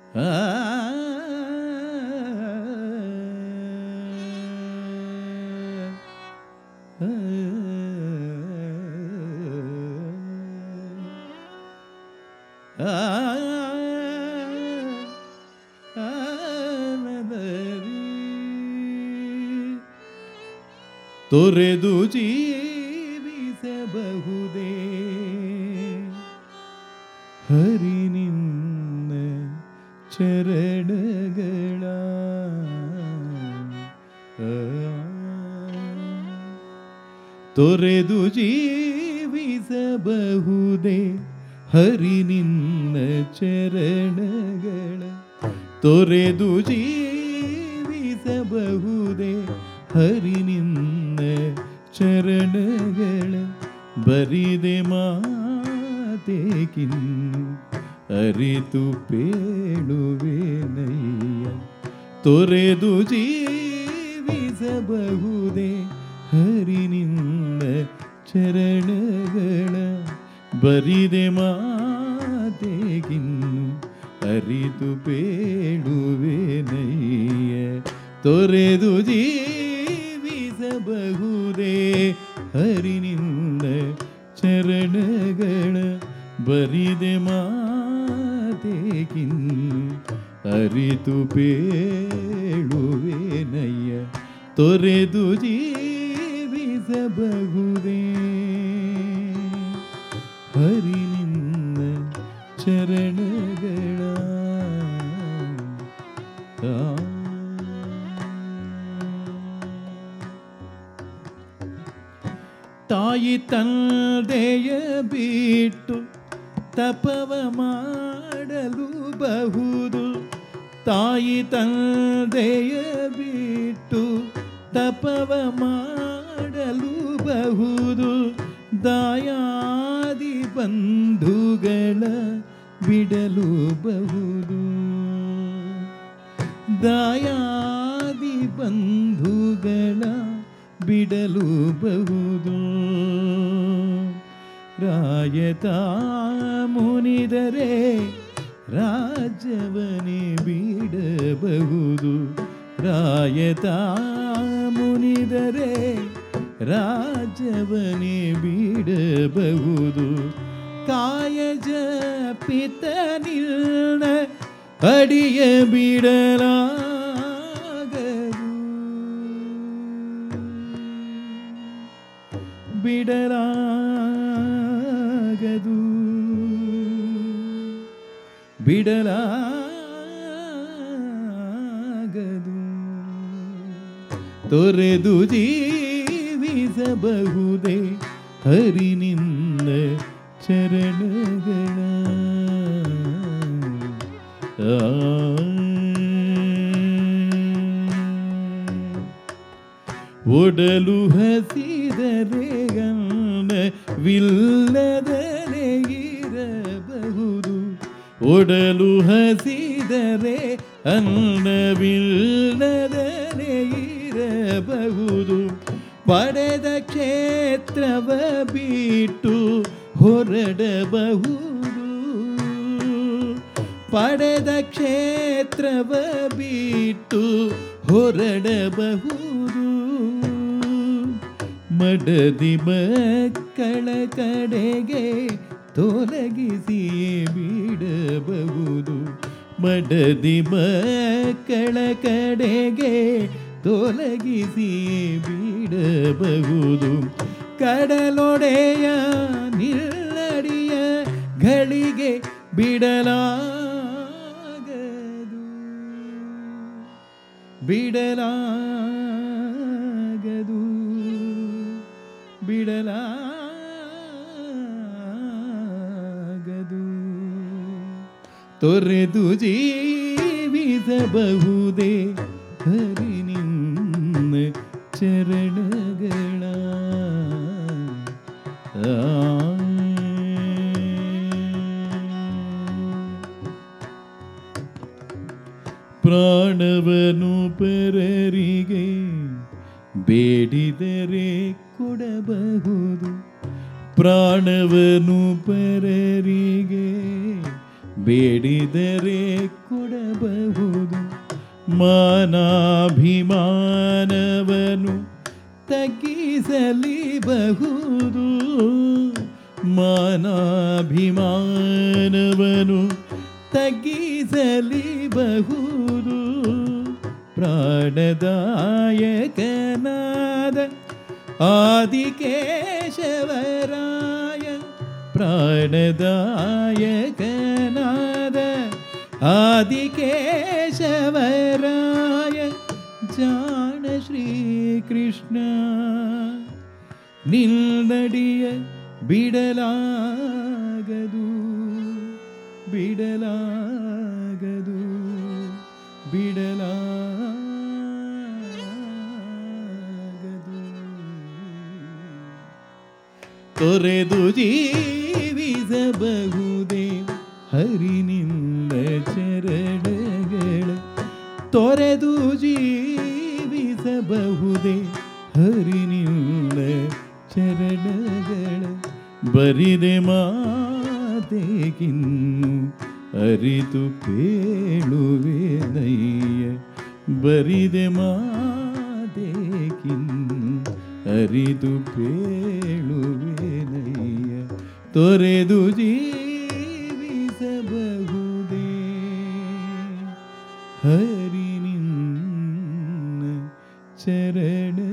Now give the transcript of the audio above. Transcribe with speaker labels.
Speaker 1: ಆ ತೊರೆದು ಜೀವಿಸಬಹುದೇ ಹರಿನಿನ್ನ ಚರಣಗಳ ಆ. ತೊರೆದು ಜೀವಿಸಬಹುದೇ ಹರಿನಿನ್ನ ಚರಣಗಳ ತೊರೆದು ಜೀವಿಸಬಹುದೇ ಹರಿನಿನ್ನ ಚರಣಗಳ ಬರಿದೆ ಮಾತೇಕಿನ್ನು ಅರಿತು ಪೇಳುವೆನಯ್ಯ ತೊರೆದು ಜೀವಿಸಬಹುದೇ ಹರಿನಿಂದ ಚರಣಗಳ ಬರಿದೆ ಮಾತೆಗಿನ್ನು ಅರಿತು ಪೇಳುವೆನಯ್ಯ ತೊರೆದು ಜೀವಿಸಬಹುದೇ ಹರಿನಿಂದ ಚರಣಗಳ ಬರಿದೆ ಮಾತೆಗಿನ್ನು ಅರಿತು ಪೇಳುವೆನಯ್ಯ ತೊರೆದು ಜೀವಿಸಬಹುದೇ ಹರಿನಿಂದ ಚರಣಗಳ ಆ. ತಾಯಿ ತಂದೆಯ ಬಿಟ್ಟು ತಪವ ಮಾಡಲು ಬಹುದು ತಾಯಿ ತಂದೆಯ ಬಿಟ್ಟು ತಪವ ಮಾಡಲು ಬಹುದು ದಾಯಾದಿ ಬಂಧುಗಳ ಬಿಡಲು ಬಹುದು ದಾಯಾದಿ ಬಂಧುಗಳ ಬಿಡಲು ಬಹುದು ರಾಯತ ಮುನಿದರೆ ರಾಜ್ಯವನೇ ಬಿಡಬಹುದು ರಾಯತ ಮುನಿದರೆ ರಾಜ್ಯವನೇ ಬಿಡಬಹುದು ಕಾಯಜ ಪಿತ ನಿಲ್ನ ಅಡಿಯ ಬಿಡಲಾಗದು ಬಿಡಲಾಗದು ಬಿಡಲಾಗದು ತೊರೆದು ಜೀವಿಸಬಹುದೇ ಹರಿನಿಂದ ಚರಣಗಳ ಒಡಲು ಹಸಿದರೆ ವಿಲ್ಲದರೆ ಇರಬಹುದು ಒಡಲು ಹಸಿದರೆ ಅನ್ನವಿಲ್ಲದರೆ ಇರಬಹುದು ಪಡೆದ ಕ್ಷೇತ್ರವ ಬಿಟ್ಟು ಹೊರಡಬಹುದು ಪಡೆದ ಕ್ಷೇತ್ರವ ಬಿಟ್ಟು ಹೊರಡಬಹುದು ಮಡದಿ ಮಕ್ಕಳ ಕಡೆಗೆ ತೊಲಗಿಸಿಯೇ ಬಿಡಬಹುದು ಮಡದಿ ಮಕ್ಕಳ ಕಡೆಗೆ ತೊಲಗಿಸಿಯೇ ಬಿಡಬಹುದು ಕಡಲೊಡೆಯ ನಿಲ್ಲಡಿಯ ಗಳಿಗೆ ಬಿಡಲಾಗದು ಬಿಡಲಾಗದು ಬಿಡಲಾಗದು ತೊರೆದು ಜೀವಿಸಬಹುದೇ ಹರಿನಿನ್ನ ಚರಣಗಳ ಪ್ರಾಣವನು ಪರರಿಗೆ ಬೇಡಿದರೆ ಕೊಡಬಹುದು ಪ್ರಾಣವನು ಪರರಿಗೆ ಬೇಡಿದರೆ ಕೊಡಬಹುದು ಮಾನಾಭಿಮಾನವನು ತಗ್ಗಿಸಲಿಬಹುದು ಮಾನಾಭಿಮಾನವನು ತಗ್ಗಿಸಲಿಬಹುದು ಪ್ರಾಣದಾಯಕನಾದ ಆದಿಕೇಶವರಾಯ ಪ್ರಾಣದಾಯಕನಾದ ಆದಿಕೇಶವರಾಯ ಜಾಣ ಶ್ರೀಕೃಷ್ಣ ನಿಲ್ನಡಿಯ ಬಿಡಲಾಗದು ಬಿಡಲಾಗದು ಬಿಡಲಾಗದು ತೊರೆದು ಜೀವಿಸಬಹುದೇ ಹರಿನಿಂದ ಚರಣಗಳ ತೊರೆದು ಜೀವಿಸಬಹುದೇ ಹರಿನಿಂದ ಚರಣಗಳ ಬರಿದೆ ಮಾತೆಗಿನ್ನು ಅರಿತು ಕೇಳುವೆ ನಯ್ಯ ಬರಿದೆ ಮಾತೆಗಿನ್ನು ಅರಿತು ಪೇಳುವೆ ನಯ್ಯ ತೊರೆದು ಜೀವಿಸಬಹುದೇ ಹರಿನಿನ್ನ ಚರಣ